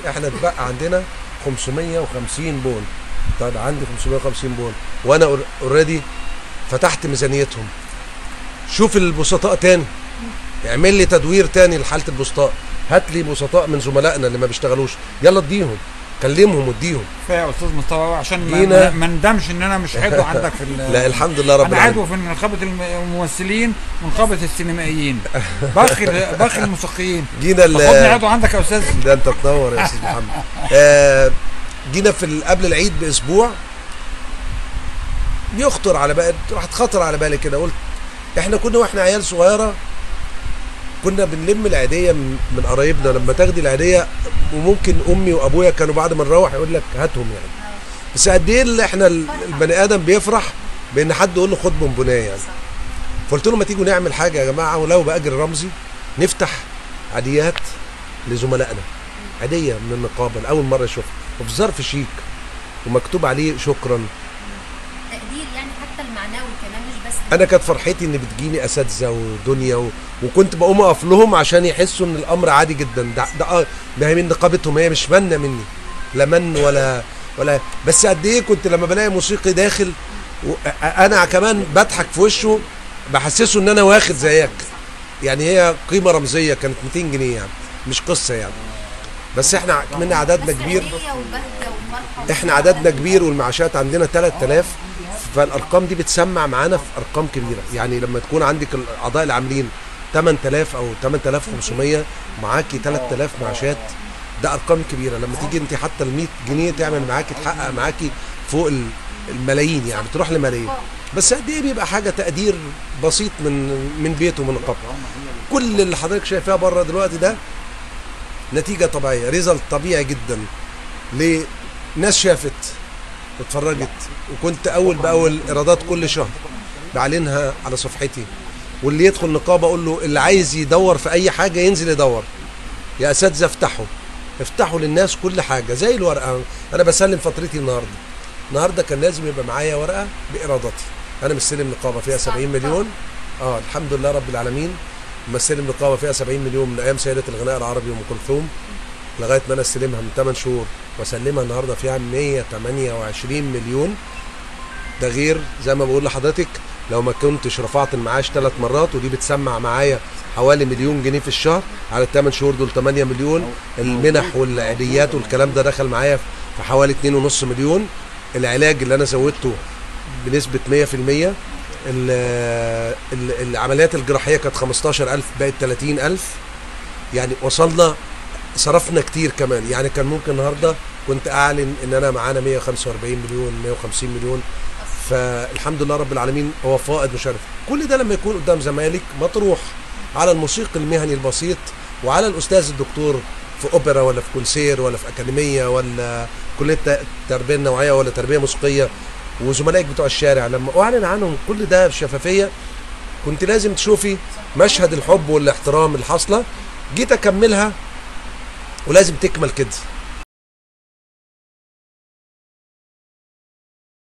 احنا اتبقى عندنا 550 بون طيب عندي 550 بون وانا اوريدي فتحت ميزانيتهم شوف البسطاء تاني اعمل لي تدوير تاني لحاله البسطاء هات لي بسطاء من زملائنا اللي ما بيشتغلوش يلا اديهم كلمهم واديهم كفايه يا استاذ مصطفى عشان ما- جينا- ما ما ندمش ان انا مش عضو عندك في ال- لا الحمد لله رب انا العالمين عضو في نقابه الم- الممثلين ونقابه السينمائيين باقي باقي الموسيقيين جينا ال- خدني عضو عندك يا استاذ ده انت تنور يا استاذ محمد آه جينا في ال- قبل العيد باسبوع يخطر على بالي راحت خطر على بالي كده قلت احنا كنا واحنا عيال صغيره كنا بنلم العيديه من من قرايبنا لما تاخدي العيديه وممكن امي وابويا كانوا بعد ما نروح يقول لك هاتهم يعني بس قد ايه اللي احنا ال- البني ادم بيفرح بان حد يقول له خد بونبونايه يعني فقلت لهم ما تيجوا نعمل حاجه يا جماعه ولو باجر رمزي نفتح عاديات لزملائنا عاديه من النقابه لاول مره اشوفها وفي ظرف شيك ومكتوب عليه شكرا تقدير يعني حتى المعنوي كمان مش بس انا كانت فرحتي ان بتجيني اساتذه ودنيا و... وكنت بقوم اقف لهم عشان يحسوا ان الامر عادي جدا ده ده اه ده هي من نقابتهم هي مش منه مني لا من ولا ولا بس قد ايه كنت لما بلاقي موسيقي داخل و... انا كمان بضحك في وشه بحسسه ان انا واخد زيك يعني هي قيمه رمزيه كانت 200 جنيه يعني مش قصه يعني بس احنا من عددنا بس كبير هدية وبهجة وفرحة احنا عددنا كبير والمعاشات عندنا 3000 فالارقام دي بتسمع معانا في ارقام كبيره يعني لما تكون عندك الاعضاء العاملين 8000 او 8500 معاكي 3000 معاشات ده ارقام كبيره لما تيجي انت حتى ال 100 جنيه تعمل معاكي تحقق معاكي فوق ال- الملايين يعني بتروح لملايين بس قد ايه بيبقى حاجه تقدير بسيط من من بيته من القبر كل اللي حضرتك شايفاه بره دلوقتي ده نتيجه طبيعيه ريزلت طبيعي جدا لناس شافت واتفرجت وكنت اول باول ايرادات كل شهر بعلنها على صفحتي واللي يدخل نقابه اقول له اللي عايز يدور في اي حاجه ينزل يدور يا اساتذه افتحوا افتحوا للناس كل حاجه زي الورقه انا بسلم فترتي النهارده النهارده كان لازم يبقى معايا ورقه بايراداتي انا مستلم نقابه فيها 70 مليون اه الحمد لله رب العالمين مستلم نقابه فيها 70 مليون من ايام سيده الغناء العربي ام كلثوم لغايه ما انا استلمها من 8 شهور واسلمها النهارده فيها 128 مليون ده غير زي ما بقول لحضرتك لو ما كنتش رفعت المعاش ثلاث مرات ودي بتسمع معايا حوالي مليون جنيه في الشهر على الثمان شهور دول 8 مليون المنح والعيديات والكلام ده دخل معايا في حوالي 2.5 مليون العلاج اللي انا زودته بنسبه 100% ال- ال- العمليات الجراحيه كانت 15000 بقت 30000 يعني وصلنا صرفنا كتير كمان يعني كان ممكن النهارده كنت اعلن ان انا معانا 145 مليون 150 مليون فالحمد لله رب العالمين هو فائض مشرف كل ده لما يكون قدام زمالك مطروح على الموسيقي المهني البسيط وعلى الاستاذ الدكتور في اوبرا ولا في كونسير ولا في اكاديميه ولا كليه ت- تربيه نوعيه ولا تربيه موسيقيه وزملائك بتوع الشارع لما اعلن عنهم كل ده بشفافيه كنت لازم تشوفي مشهد الحب والاحترام اللي حاصله جيت اكملها ولازم تكمل كده